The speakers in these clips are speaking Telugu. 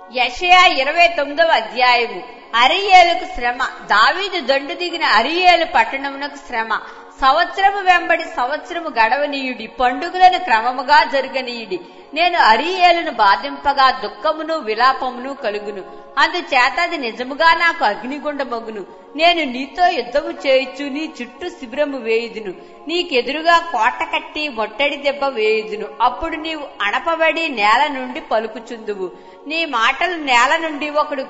యషయా ఇరవై తొమ్మిదవ అధ్యాయము అరియేలుకు శ్రమ దావీదు దండు దిగిన అరియేలు పట్టణమునకు శ్రమ సంవత్సరము వెంబడి సంవత్సరము గడవనీయుడి పండుగలను క్రమముగా జరగనీయుడి నేను అరియేలును బాధింపగా దుఃఖమును విలాపమును కలుగును అందుచేత అది నిజముగా నాకు అగ్నిగుండమగును నేను నీతో యుద్ధము చేయుచు నీ చుట్టూ శిబిరము వేయుదును నీకెదురుగా కోట కట్టి మొట్టడి దెబ్బ వేయుదును అప్పుడు నీవు అణపబడి నేల నుండి పలుకుచుందువు నీ మాటలు నేల నుండి ఒకడు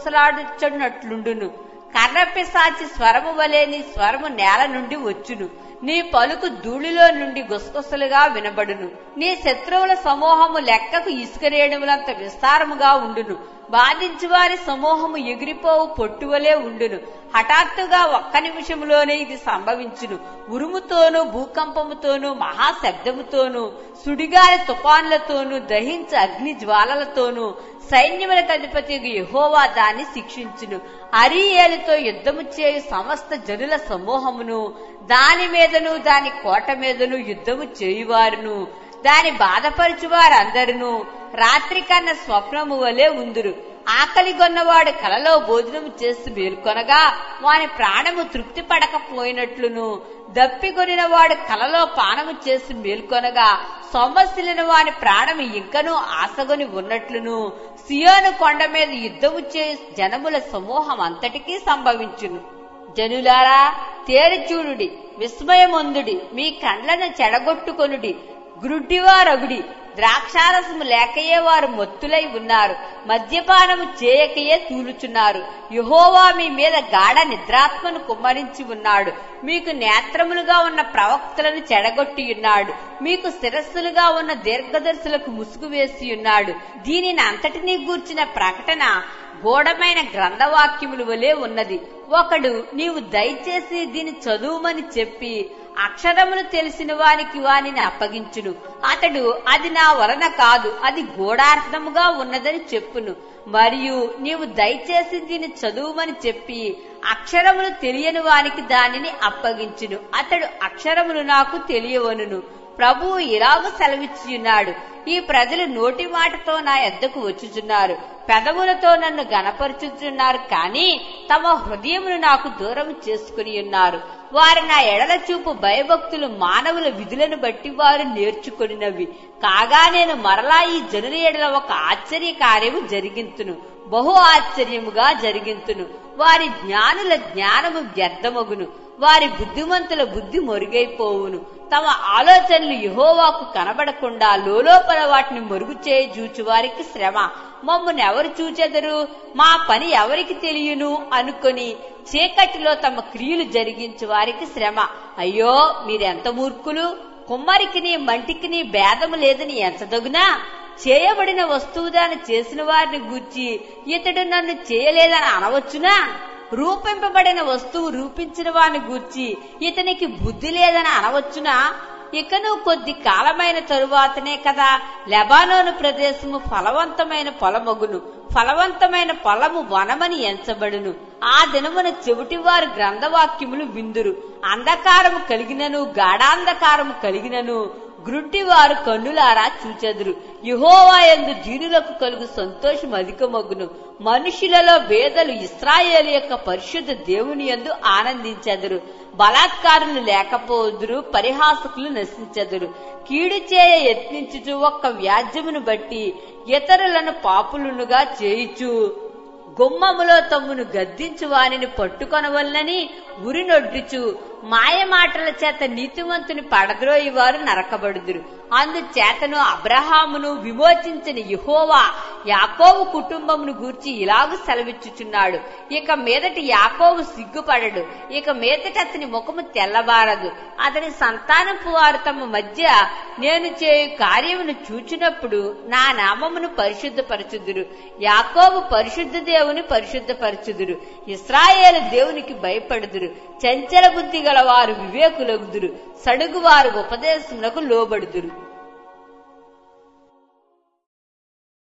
గుసగుసలాడుచున్నట్లుండును కర్రపిశాచి స్వరము వలె నీ స్వరము నేల నుండి వచ్చును నీ పలుకు ధూళిలో నుండి గుసగుసలుగా వినబడును నీ శత్రువుల సమూహము లెక్కకు ఇసుకరేణువులంత విస్తారముగా ఉండును బాధించు వారి సమూహము ఎగిరిపోవు పొట్టువలే ఉండును హఠాత్తుగా ఒక్క నిమిషంలోనే ఇది సంభవించును ఉరుముతోనూ భూకంపముతోనూ మహాశబ్దముతోనూ సుడిగాలి తుఫాన్లతోనూ దహించ అగ్ని జ్వాలలతోనూ సైన్యములకు అధిపతి యహోవా దాన్ని శిక్షించును అరియేలుతో యుద్ధము చేయు సమస్త జనుల సమూహమును దాని మీదను దాని కోట మీదను యుద్ధము చేయువారును దాని బాధపరచు వారందరును రాత్రి కన్న స్వప్నము వలె ఉందురు ఆకలి కొన్నవాడు కలలో భోజనము చేసి మేల్కొనగా వాని ప్రాణము తృప్తి పడకపోయినట్లును దప్పికొనిన వాడు కలలో పానము చేసి మేల్కొనగా సొమ్మసిలిన వాని ప్రాణము ఇంకనూ ఆశగొని ఉన్నట్లును సియోను కొండ మీద యుద్ధము చే జనముల సమూహం అంతటికీ సంభవించును జనులారా తేరిచూడుడి విస్మయమొందుడి మీ కండ్లను చెడగొట్టుకొనుడి గ్రుడ్డివారగుడి ద్రాక్షారసము లేకయే వారు మొత్తులై ఉన్నారు మద్యపానము చేయకయే తూలుచున్నారు యహోవా మీ మీద గాఢ నిద్రాత్మను కుమ్మరించి ఉన్నాడు మీకు నేత్రములుగా ఉన్న ప్రవక్తలను చెడగొట్టి ఉన్నాడు మీకు శిరస్సులుగా ఉన్న దీర్ఘదర్శులకు ముసుగు వేసి ఉన్నాడు దీనిని అంతటినీ గూర్చిన ప్రకటన గూఢమైన గ్రంథవాక్యములు వలె ఉన్నది ఒకడు నీవు దయచేసి దీని చదువుమని చెప్పి అక్షరములు తెలిసిన వానికి వానిని అప్పగించును అతడు అది నా వలన కాదు అది గూఢార్థముగా ఉన్నదని చెప్పును మరియు నీవు దయచేసి దీన్ని చదువుమని చెప్పి అక్షరములు తెలియని వానికి దానిని అప్పగించును అతడు అక్షరములు నాకు తెలియవనును ప్రభువు ఇలాగ సెలవిచ్చియున్నాడు ఈ ప్రజలు నోటి మాటతో నా ఎద్దకు వచ్చుచున్నారు పెదవులతో నన్ను గనపరుచుచున్నారు కాని తమ హృదయమును నాకు దూరం చేసుకుని ఉన్నారు వారి నా ఎడల చూపు భయభక్తులు మానవుల విధులను బట్టి వారు నేర్చుకొనినవి కాగా నేను మరలా ఈ జనుల ఎడల ఒక ఆశ్చర్య కార్యము జరిగింతును బహు ఆశ్చర్యముగా జరిగింతును వారి జ్ఞానుల జ్ఞానము వ్యర్థమగును వారి బుద్ధిమంతుల బుద్ధి మొరుగైపోవును తమ ఆలోచనలు యహోవాకు కనబడకుండా లోపల వాటిని మరుగు చేయ జూచు వారికి శ్రమ మమ్మల్ని ఎవరు చూచెదరు మా పని ఎవరికి తెలియను అనుకొని చీకటిలో తమ క్రియలు జరిగించు వారికి శ్రమ అయ్యో మీరెంత మూర్ఖులు కుమ్మరికిని మంటికిని భేదము లేదని ఎంచదగునా చేయబడిన వస్తువు దాన్ని చేసిన వారిని గూర్చి ఇతడు నన్ను చేయలేదని అనవచ్చునా రూపింపబడిన వస్తువు రూపించిన వాని గూర్చి ఇతనికి బుద్ధి లేదని అనవచ్చునా ఇకను కొద్ది కాలమైన తరువాతనే కదా లెబానోను ప్రదేశము ఫలవంతమైన పొలమగును ఫలవంతమైన పొలము వనమని ఎంచబడును ఆ దినమున చెవిటివారు గ్రంథవాక్యములు విందురు అంధకారము కలిగినను గాఢాంధకారము కలిగినను గ్రుడ్డివారు కన్నులారా చూచెదురు యుహోవాయందు దీనులకు కలుగు సంతోషం అధికమగును మనుషులలో వేదలు ఇస్రాయేలు యొక్క పరిశుద్ధ దేవుని యందు ఆనందించెదరు బలాత్కారులు లేకపోదురు పరిహాసకులు నశించెదరు కీడు చేయ యత్నించుచు ఒక్క వ్యాజ్యమును బట్టి ఇతరులను పాపులునుగా చేయుచు గుమ్మములో తమ్మును గద్దించు వానిని పట్టుకొనవలనని ఉరినొడ్డుచు మాయమాటల చేత నీతివంతుని పడద్రోయి వారు నరకబడుదురు అందుచేతను అబ్రహామును విమోచించిన యహోవా యాకోబు కుటుంబమును గూర్చి ఇలాగు సెలవిచ్చుచున్నాడు ఇక మీదటి యాకోబు సిగ్గుపడడు ఇక మీదట అతని ముఖము తెల్లబారదు అతని సంతానపు వారు తమ మధ్య నేను చేయు కార్యమును చూచినప్పుడు నా నామమును పరిశుద్ధపరచుదురు యాకోబు పరిశుద్ధ దేవుని పరిశుద్ధపరచుదురు ఇస్రాయేలు దేవునికి భయపడుదురు చంచల బుద్ధి గల వారు వివేకులగుదురు సడుగు వారు ఉపదేశములకు లోబడుదురు